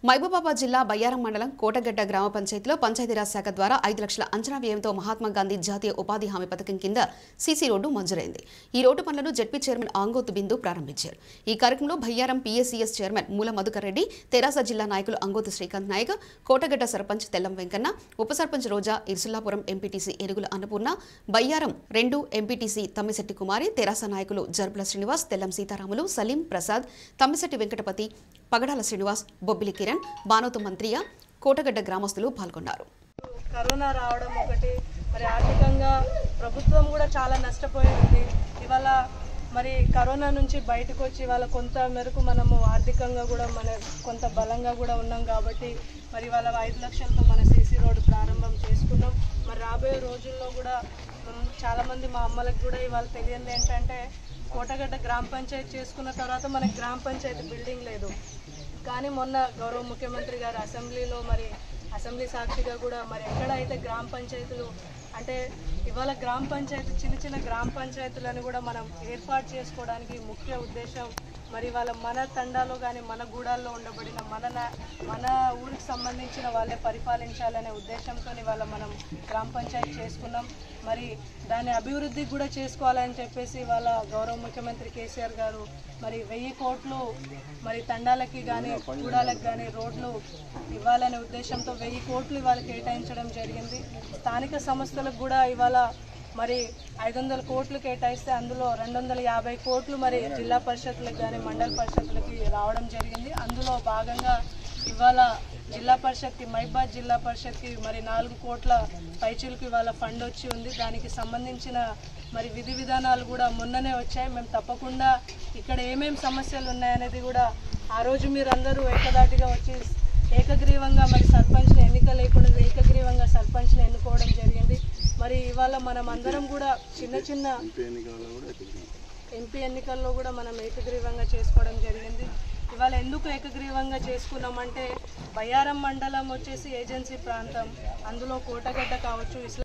మహబూబాబాద్ జిల్లా బయ్యారం మండలం కోటగడ్డ గ్రామ పంచాయతీలో పంచాయతీరాజ్ శాఖ ద్వారా ఐదు లక్షల అంచనా వ్యయంతో మహాత్మా గాంధీ జాతీయ ఉపాధి హామీ పథకం కింద సీసీ రోడ్డు మంజూరైంది ఈ రోడ్డు పనులను జడ్పీ చైర్మన్ ఆంగోతు బిందు ప్రారంభించారు ఈ కార్యక్రమంలో బయ్యారం పీఎస్సీఎస్ చైర్మన్ మూల మధుకర్ రెడ్డి తెరాస జిల్లా నాయకులు అంగోతు శ్రీకాంత్ నాయక్ కోటగడ్డ సర్పంచ్ తెల్లం వెంకన్న ఉప సర్పంచ్ రోజా ఇర్సుల్లాపురం ఎంపీటీసీ ఎరుగుల అన్నపూర్ణ బయ్యారం రెండు ఎంపీటీసీ తమ్మిశెట్టి కుమారి తెరాస నాయకులు జర్బుల శ్రీనివాస్ తెల్లం సీతారాములు సలీం ప్రసాద్ తమ్మిశెట్టి వెంకటపతి పగడాల శ్రీనివాస్ బొబ్బిలి కిరణ్ బానోతు మంత్రియ కోటగడ్డ గ్రామస్తులు పాల్గొన్నారు కరోనా రావడం ఒకటి మరి ఆర్థికంగా ప్రభుత్వం కూడా చాలా నష్టపోయి ఉంది ఇవాళ మరి కరోనా నుంచి బయటకు వచ్చి ఇవాళ కొంత మేరకు మనము ఆర్థికంగా కూడా మన కొంత బలంగా కూడా ఉన్నాం కాబట్టి మరి ఇవాళ ఐదు లక్షలతో మన సీసీ రోడ్డు ప్రారంభం చేసుకున్నాం మరి రాబోయే రోజుల్లో కూడా మనం చాలామంది మా అమ్మలకు కూడా ఇవాళ తెలియంది ఏంటంటే కోటగడ్డ గ్రామ పంచాయతీ చేసుకున్న తర్వాత మనకి గ్రామ పంచాయతీ బిల్డింగ్ లేదు కానీ మొన్న గౌరవ ముఖ్యమంత్రి గారు అసెంబ్లీలో మరి అసెంబ్లీ సాక్షిగా కూడా మరి ఎక్కడైతే గ్రామ పంచాయతీలు అంటే ఇవాళ గ్రామ పంచాయతీ చిన్న చిన్న గ్రామ పంచాయతీలను కూడా మనం ఏర్పాటు చేసుకోవడానికి ముఖ్య ఉద్దేశం మరి వాళ్ళ మన తండాలో కానీ మన గూడాల్లో ఉండబడిన మన నా- మన ఊరికి సంబంధించిన వాళ్ళే పరిపాలించాలనే ఉద్దేశంతో ఇవాళ మనం గ్రామ పంచాయతీ చేసుకున్నాం మరి దాన్ని అభివృద్ధి కూడా చేసుకోవాలని చెప్పేసి వాళ్ళ గౌరవ ముఖ్యమంత్రి కేసీఆర్ గారు మరి వెయ్యి కోట్లు మరి తండాలకి కానీ గూడాలకు కానీ రోడ్లు ఇవ్వాలనే ఉద్దేశంతో వెయ్యి కోట్లు ఇవాళ కేటాయించడం జరిగింది స్థానిక సంస్థలకు కూడా ఇవాళ మరి ఐదు వందల కోట్లు కేటాయిస్తే అందులో రెండు వందల యాభై కోట్లు మరి జిల్లా పరిషత్లకు కానీ మండల పరిషత్లకి రావడం జరిగింది అందులో భాగంగా ఇవాళ జిల్లా పరిషత్కి మైబాద్ జిల్లా పరిషత్కి మరి నాలుగు కోట్ల పైచీలకు ఇవాళ ఫండ్ వచ్చి ఉంది దానికి సంబంధించిన మరి విధి విధానాలు కూడా మొన్ననే వచ్చాయి మేము తప్పకుండా ఇక్కడ ఏమేమి సమస్యలు ఉన్నాయనేది కూడా ఆ రోజు మీరందరూ ఏకదాటిగా వచ్చి ఏకగ్రీవంగా మరి సర్పంచ్ని ఎన్నిక లేకుండా ఏకగ్రీవంగా సర్పంచ్ని ఎన్నుకోవడం జరిగింది మరి ఇవాళ మనం అందరం కూడా చిన్న చిన్న ఎంపీ ఎన్నికల్లో కూడా మనం ఏకగ్రీవంగా చేసుకోవడం జరిగింది ఇవాళ ఎందుకు ఏకగ్రీవంగా చేసుకున్నామంటే బయ్యారం మండలం వచ్చేసి ఏజెన్సీ ప్రాంతం అందులో కోటగడ్డ కావచ్చు ఇస్లా